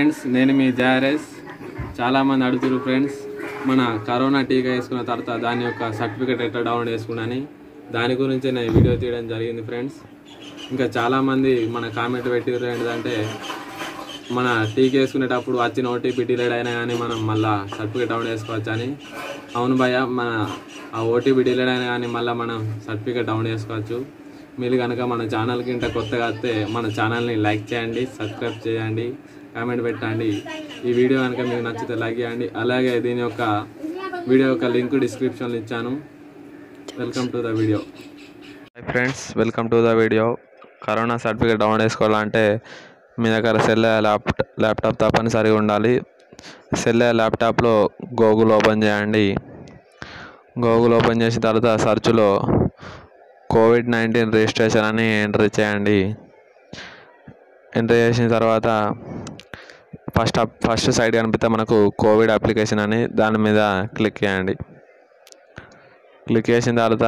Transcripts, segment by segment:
friends నేను మీ జారెస్ చాలామంది అడుగుతారు ఫ్రెండ్స్ మన కరోనా టీకా వేసుకున్న తర్వాత దాని యొక్క సర్టిఫికేట్ ఎట్లా డౌన్లోడ్ చేసుకున్నాని దాని గురించి నేను వీడియో తీయడం జరిగింది ఫ్రెండ్స్ ఇంకా చాలామంది మన కామెంట్ పెట్టారు ఏంటంటే మన టీకా వేసుకునేటప్పుడు వచ్చిన ఓటీపీ డిలేడ్ అయినా కానీ మనం మళ్ళీ సర్టిఫికేట్ డౌన్లోడ్ చేసుకోవచ్చు అని అవును భయ్య మన ఆ ఓటీపీ డిలేడ్ అయినా కానీ మళ్ళీ మనం సర్టిఫికేట్ డౌన్లోడ్ చేసుకోవచ్చు మీరు కనుక మన ఛానల్కి ఇంత కొత్తగా వస్తే మన ఛానల్ని లైక్ చేయండి సబ్స్క్రైబ్ చేయండి కామెంట్ పెట్టండి ఈ వీడియో కనుక మీకు నచ్చితే లైక్ చేయండి అలాగే దీని యొక్క వీడియో యొక్క లింక్ డిస్క్రిప్షన్లో ఇచ్చాను welcome to the video hi friends welcome to the video corona certificate download చేసుకోవాలంటే మీ దగ్గర సెల్ ల్యాప్ ల్యాప్టాప్ తప్పనిసరిగా ఉండాలి సెల్ ల్యాప్టాప్లో గూగుల్ ఓపెన్ చేయండి గూగుల్ ఓపెన్ చేసిన తర్వాత సెర్చ్లో కోవిడ్ నైన్టీన్ రిజిస్ట్రేషన్ అని ఎంటర్ చేయండి ఎంటర్ చేసిన తర్వాత ఫస్ట్ ఫస్ట్ సైడ్ కనిపిస్తే మనకు కోవిడ్ అప్లికేషన్ అని దాని మీద క్లిక్ చేయండి క్లిక్ చేసిన తర్వాత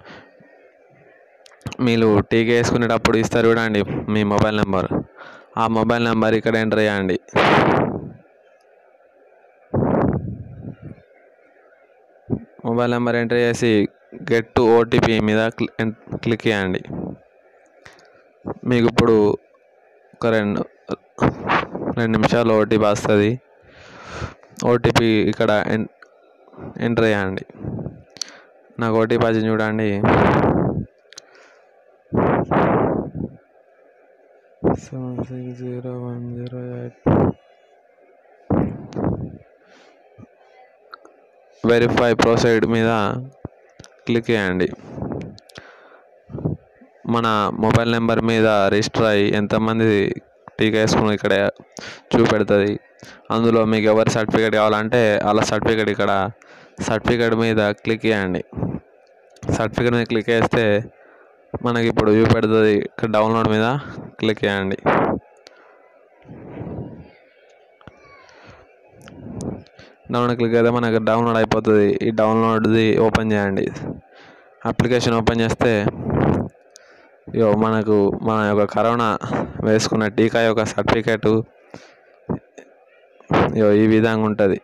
మీరు టీకా వేసుకునేటప్పుడు ఇస్తారు చూడండి మీ మొబైల్ నెంబర్ ఆ మొబైల్ నెంబర్ ఇక్కడ ఎంటర్ చేయండి మొబైల్ నెంబర్ ఎంటర్ చేసి గెట్ టు ఓటీపీ మీద క్లి- ఎన్- క్లిక్ చేయండి మీకు ఇప్పుడు ఒక రెండు రెండు నిమిషాలు ఓటీపీ వస్తుంది ఓటీపీ ఇక్కడ ఎన్- ఎంటర్ చేయండి నాకు ఓటీపీ వచ్చింది చూడండి seven six zero one zero eight verify proceed మీద క్లిక్ చేయండి మన మొబైల్ నెంబర్ మీద రిజిస్టర్ అయ్యి ఎంతమంది టీకా వేసుకుని ఇక్కడ చూపెడుతుంది అందులో మీకు ఎవరి సర్టిఫికేట్ కావాలంటే అలా సర్టిఫికేట్ ఇక్కడ సర్టిఫికేట్ మీద క్లిక్ చేయండి సర్టిఫికేట్ మీద క్లిక్ చేస్తే మనకి ఇప్పుడు చూపెడుతుంది ఇక్కడ డౌన్లోడ్ మీద క్లిక్ చేయండి డౌన్లోడ్ క్లిక్ అయితే మనకు డౌన్లోడ్ అయిపోతుంది ఈ డౌన్లోడ్ది ఓపెన్ చేయండి అప్లికేషన్ ఓపెన్ చేస్తే యో మనకు మన యొక్క కరోనా వేసుకున్న టీకా యొక్క సర్టిఫికేటు యో ఈ విధంగా ఉంటుంది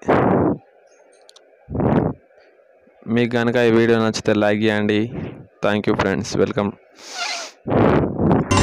మీకు కనుక ఈ వీడియో నచ్చితే లైక్ చేయండి థ్యాంక్ యూ ఫ్రెండ్స్ వెల్కమ్